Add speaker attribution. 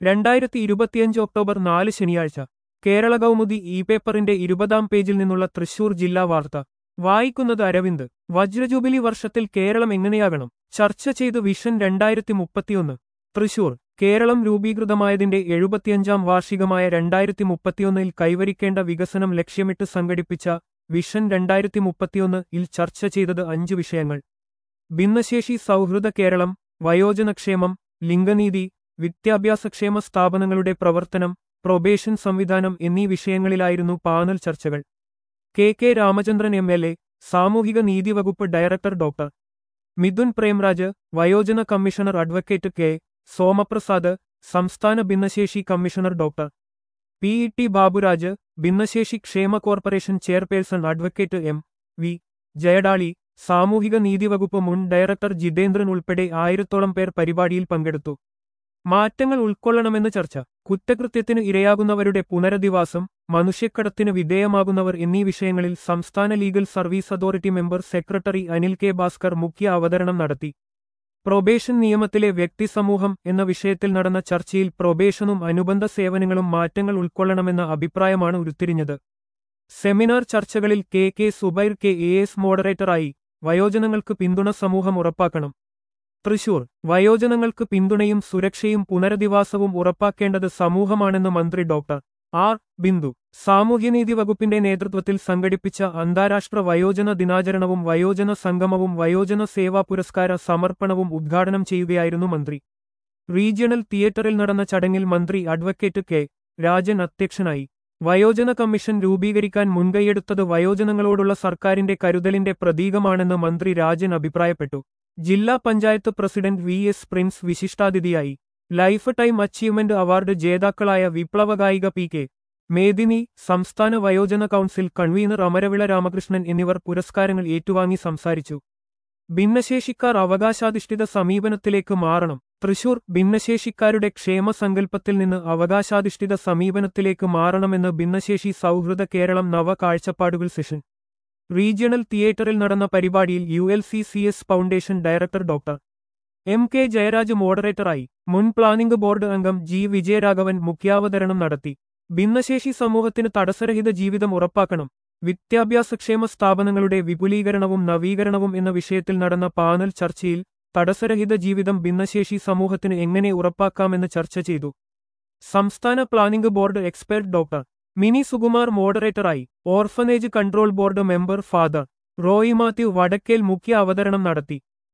Speaker 1: രണ്ടായിരത്തി ഇരുപത്തിയഞ്ച് ഒക്ടോബർ നാല് ശനിയാഴ്ച കേരള കൗമുദി ഇ പേപ്പറിന്റെ ഇരുപതാം പേജിൽ നിന്നുള്ള തൃശൂർ ജില്ലാ വാർത്ത വായിക്കുന്നത് അരവിന്ദ് വജ്രജൂബിലി വർഷത്തിൽ കേരളം എങ്ങനെയാകണം ചർച്ച ചെയ്ത് വിഷൻ രണ്ടായിരത്തി മുപ്പത്തിയൊന്ന് തൃശൂർ കേരളം രൂപീകൃതമായതിന്റെ എഴുപത്തിയഞ്ചാം വാർഷികമായ രണ്ടായിരത്തി മുപ്പത്തിയൊന്നിൽ കൈവരിക്കേണ്ട വികസനം ലക്ഷ്യമിട്ട് സംഘടിപ്പിച്ച വിഷൻ രണ്ടായിരത്തി മുപ്പത്തിയൊന്ന് ഇൽ ചർച്ച ചെയ്തത് അഞ്ച് വിഷയങ്ങൾ ഭിന്നശേഷി സൗഹൃദ കേരളം വയോജനക്ഷേമം ലിംഗനീതി വിദ്യാഭ്യാസക്ഷേമ സ്ഥാപനങ്ങളുടെ പ്രവർത്തനം പ്രൊബേഷൻ സംവിധാനം എന്നീ വിഷയങ്ങളിലായിരുന്നു പാനൽ ചർച്ചകൾ K K Ramachandran M L A സാമൂഹിക നീതി വകുപ്പ് ഡയറക്ടർ ഡോക്ടർ മിഥുൻ പ്രേംരാജ് വയോജന കമ്മീഷണർ അഡ്വക്കേറ്റ് കെ സോമപ്രസാദ് സംസ്ഥാന ഭിന്നശേഷി commissioner doctor P E T Baburaj ഭിന്നശേഷി ക്ഷേമ corporation chairperson advocate M V Jayadali സാമൂഹിക നീതി വകുപ്പ് മുൻ ഡയറക്ടർ ജിതേന്ദ്രൻ ഉൾപ്പെടെ ആയിരത്തോളം പേർ പരിപാടിയിൽ പങ്കെടുത്തു മാറ്റങ്ങൾ ഉൾക്കൊള്ളണമെന്ന് ചർച്ച കുറ്റകൃത്യത്തിന് ഇരയാകുന്നവരുടെ പുനരധിവാസം മനുഷ്യക്കടത്തിന് വിധേയമാകുന്നവർ എന്നീ വിഷയങ്ങളിൽ സംസ്ഥാന legal service authority member secretary Anil K Bhaskar മുഖ്യ അവതരണം നടത്തി പ്രൊബേഷൻ നിയമത്തിലെ വ്യക്തിസമൂഹം എന്ന വിഷയത്തിൽ നടന്ന ചർച്ചയിൽ പ്രൊബേഷനും അനുബന്ധ സേവനങ്ങളും മാറ്റങ്ങൾ ഉൾക്കൊള്ളണമെന്ന അഭിപ്രായമാണ് ഉരുത്തിരിഞ്ഞത് സെമിനാർ ചർച്ചകളിൽ K K Zubair K A S മോഡറേറ്ററായി വയോജനങ്ങൾക്ക് പിന്തുണ സമൂഹം ഉറപ്പാക്കണം തൃശൂർ വയോജനങ്ങൾക്ക് പിന്തുണയും സുരക്ഷയും പുനരധിവാസവും ഉറപ്പാക്കേണ്ടത് സമൂഹമാണെന്ന് മന്ത്രി ഡോക്ടർ ആർ ബിന്ദു സാമൂഹ്യനീതി വകുപ്പിന്റെ നേതൃത്വത്തിൽ സംഘടിപ്പിച്ച അന്താരാഷ്ട്ര വയോജന ദിനാചരണവും വയോജന സംഗമവും വയോജന സേവാ പുരസ്കാര സമർപ്പണവും ഉദ്ഘാടനം ചെയ്യുകയായിരുന്നു മന്ത്രി റീജിയണൽ തിയേറ്ററിൽ നടന്ന ചടങ്ങിൽ മന്ത്രി അഡ്വക്കേറ്റ് കെ രാജൻ അധ്യക്ഷനായി വയോജന കമ്മീഷൻ രൂപീകരിക്കാൻ മുൻകൈയെടുത്തത് വയോജനങ്ങളോടുള്ള സർക്കാരിന്റെ കരുതലിന്റെ പ്രതീകമാണെന്ന് മന്ത്രി രാജൻ അഭിപ്രായപ്പെട്ടു ജില്ലാ panchayat president V S Prince വിശിഷ്ടാതിഥിയായി ലൈഫ് ടൈം അച്ചീവ്മെന്റ് അവാർഡ് ജേതാക്കളായ വിപ്ലവഗായിക പി കെ മേദിനി സംസ്ഥാന വയോജന കൗൺസിൽ കൺവീനർ അമരവിള രാമകൃഷ്ണൻ എന്നിവർ പുരസ്കാരങ്ങൾ ഏറ്റുവാങ്ങി സംസാരിച്ചു ഭിന്നശേഷിക്കാർ അവകാശാധിഷ്ഠിത സമീപനത്തിലേക്ക് മാറണം തൃശൂർ ഭിന്നശേഷിക്കാരുടെ ക്ഷേമസങ്കല്പത്തിൽ നിന്ന് അവകാശാധിഷ്ഠിത സമീപനത്തിലേക്ക് മാറണമെന്ന് ഭിന്നശേഷി സൗഹൃദ കേരളം നവ കാഴ്ചപ്പാടുകൾ സെഷൻ റീജിയണൽ തിയേറ്ററിൽ നടന്ന പരിപാടിയിൽ U L C C S foundation director doctor M K Jayaraj മോഡറേറ്ററായി മുൻ പ്ലാനിംഗ് ബോർഡ് അംഗം ജി വിജയരാഘവൻ മുഖ്യാവതരണം നടത്തി ഭിന്നശേഷി സമൂഹത്തിന് തടസ്സരഹിത ജീവിതം ഉറപ്പാക്കണം വിദ്യാഭ്യാസക്ഷേമ സ്ഥാപനങ്ങളുടെ വിപുലീകരണവും നവീകരണവും എന്ന വിഷയത്തിൽ നടന്ന പാനൽ ചർച്ചയിൽ തടസ്സരഹിത ജീവിതം ഭിന്നശേഷി സമൂഹത്തിന് എങ്ങനെ ഉറപ്പാക്കാമെന്ന് ചർച്ച ചെയ്തു സംസ്ഥാന planning board expert doctor Mini Sukumar മോഡറേറ്ററായി orphanage control board member father Roy Mathew Vadakkel മുഖ്യ അവതരണം നടത്തി